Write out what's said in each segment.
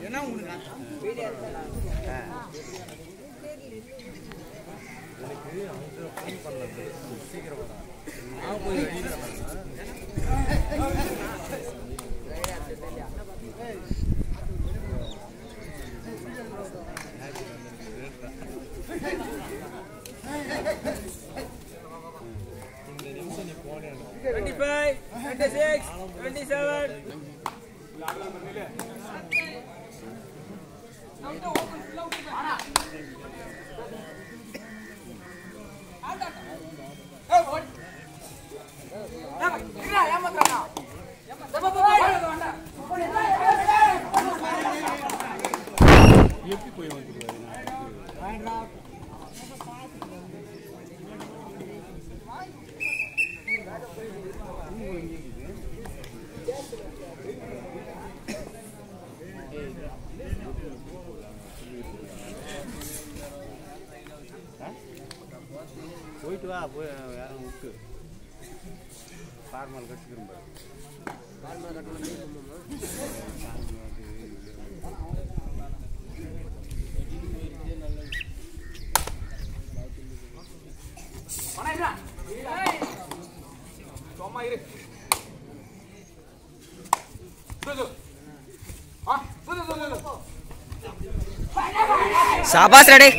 Twenty-five, twenty-six, twenty-seven. போயிட்டு வா போய் யாரும் விட்டு ஃபார்மல் கட்டிக்கிறோம் சாபாஸ் ரெடி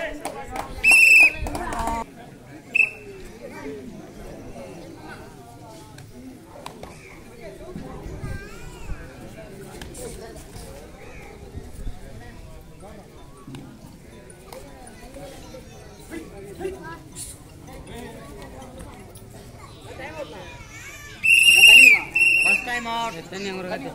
ஃபர்ஸ்ட் டைம் அவுட் எத்தனை ஒரு கட்டு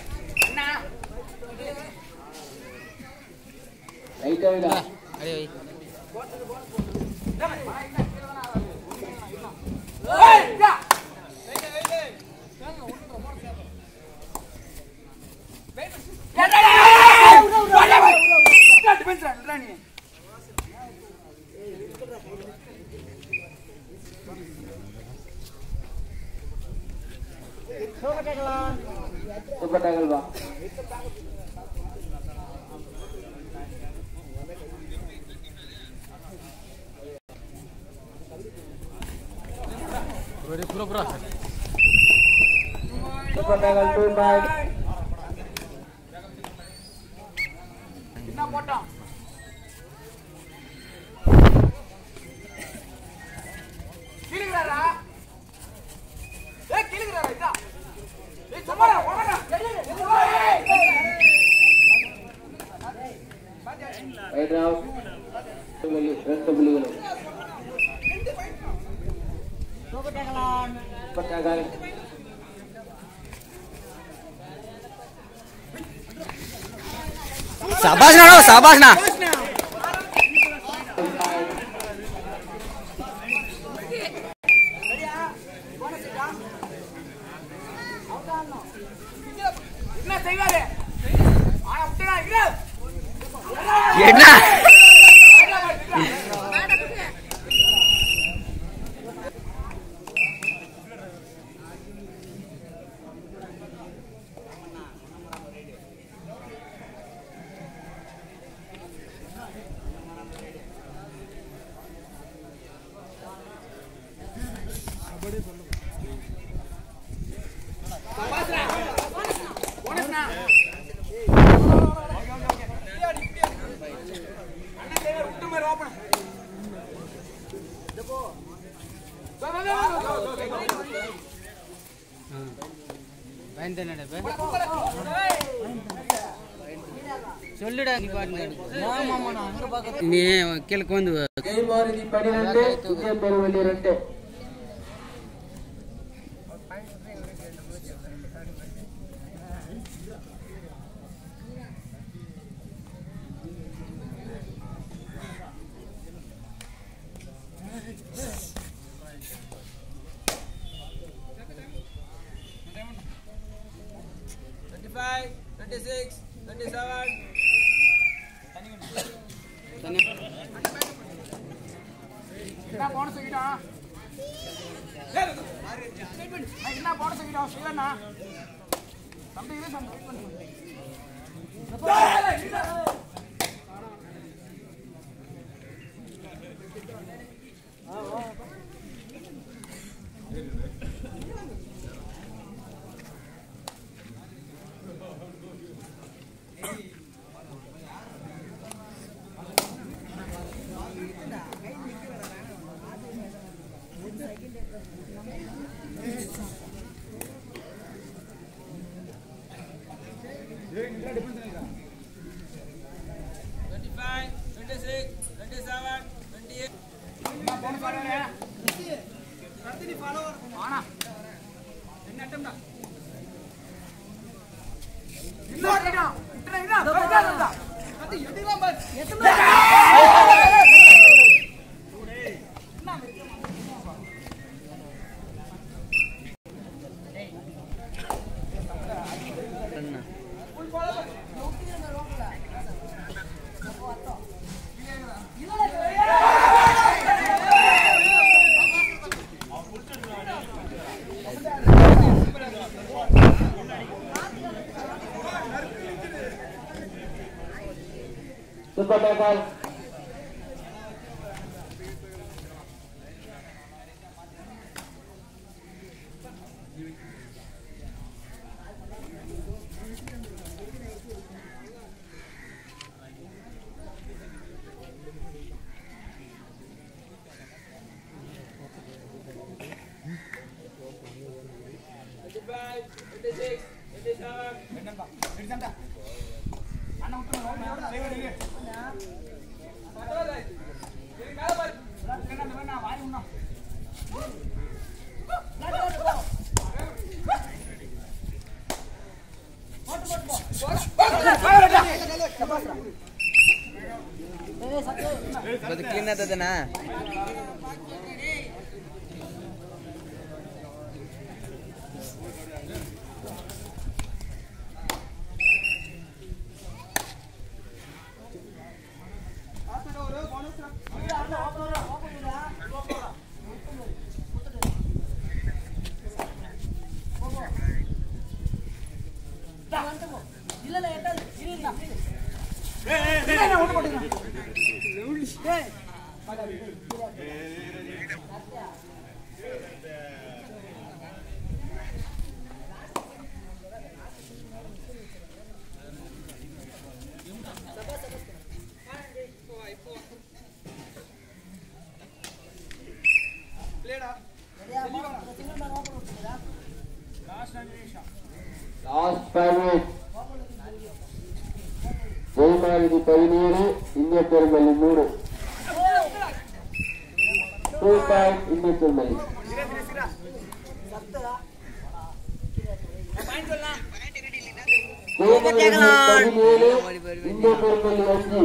அடே வை பூரா பூரா சாபாஸ் நாடோ சாபாஸ் நா என்ன பயந்தனடா சொல்லுடா நீ பாட்டு நீ கீழக்கு வந்து ஜெயபாரதி பனிரெண்டு விஜயபெருவெளி ரெண்டு Twenty-five, twenty-six, twenty-seven. என்ன போன சொல்லிட்டா என்ன போன சொல்லிட்டா சிவண்ணா தம்பி இது தம்பி Twenty-five, twenty-six, twenty-seven, twenty-eight. Super tackle Twenty-five, twenty-six, twenty-seven. ಅದು ಕ್ಲೀನ್ ಆಗ್ತದನಾ லாஸ்ட் ஃபைவ் மினிட்ஸ் ஜெயமாலினி பதினேழு இந்திய பெருமல்லி மூணு டூ பாயிண்ட் இந்திய பெருமல்லி ஜெயமாலினி பதினேழு இந்திய பெருமல்லி அஞ்சு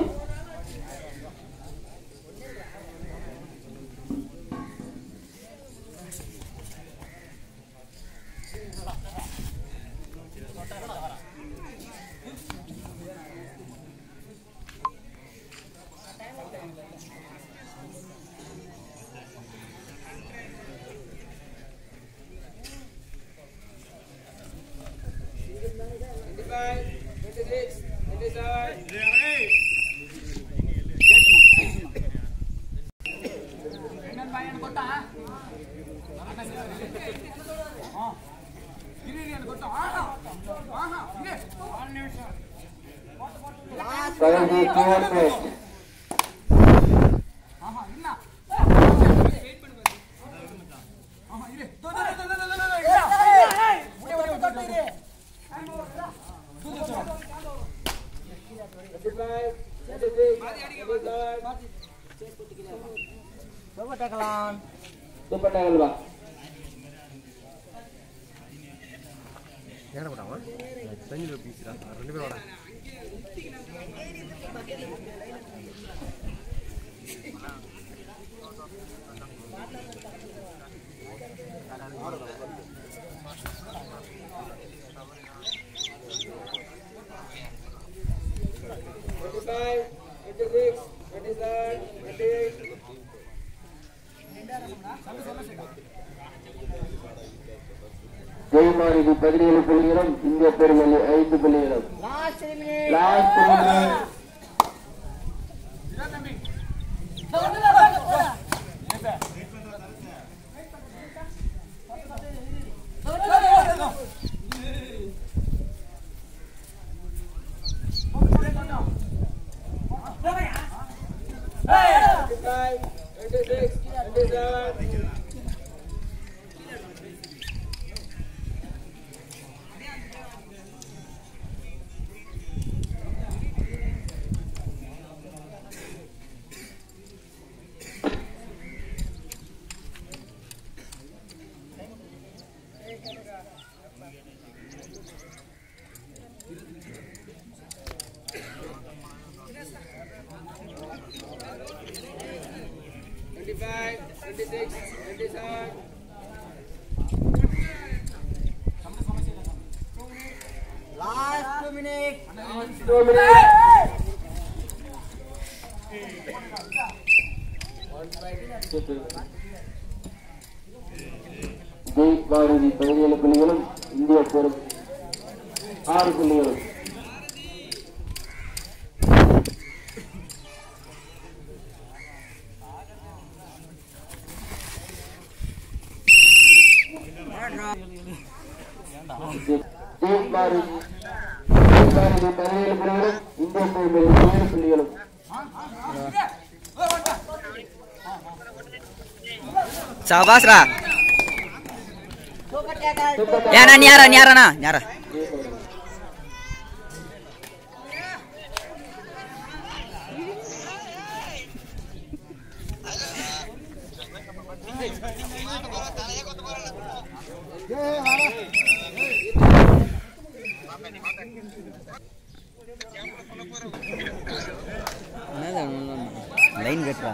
Twenty-five, twenty-six, twenty-seven. கடைசி four minutes Twenty-five, twenty-six, twenty-seven. Super tackle வா ஏன்னா போட்டாமா தண்ணியில் பீச்சுடா ரெண்டு பேரோட Twenty-five, twenty-six, twenty-seven, twenty-eight. Jayamalini பதினேழு புள்ளிகளும் இந்திய பெருமல்லி ஐந்து புள்ளிகளும் last last minute Twenty-five, twenty-six, twenty-seven. Twenty-five, twenty-six, twenty-seven. Two minute Jai Bharathi பதினேழு புள்ளிகளும் இந்திய பெரும் ஆறு புள்ளிகளும் ஜெய் பாரதி ஜெய் பாரதி பதினேழு புள்ளிகளும் இந்திய பெரும் ஏழு புள்ளிகளும் சபாஸ்ரா ஏண்ணா ஞாரா ஞாராண்ணா ஞாரா லைன் கட்டுறா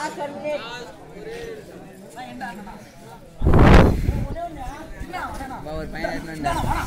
ஒரு பையன் எடுத்துன்னு வந்தா.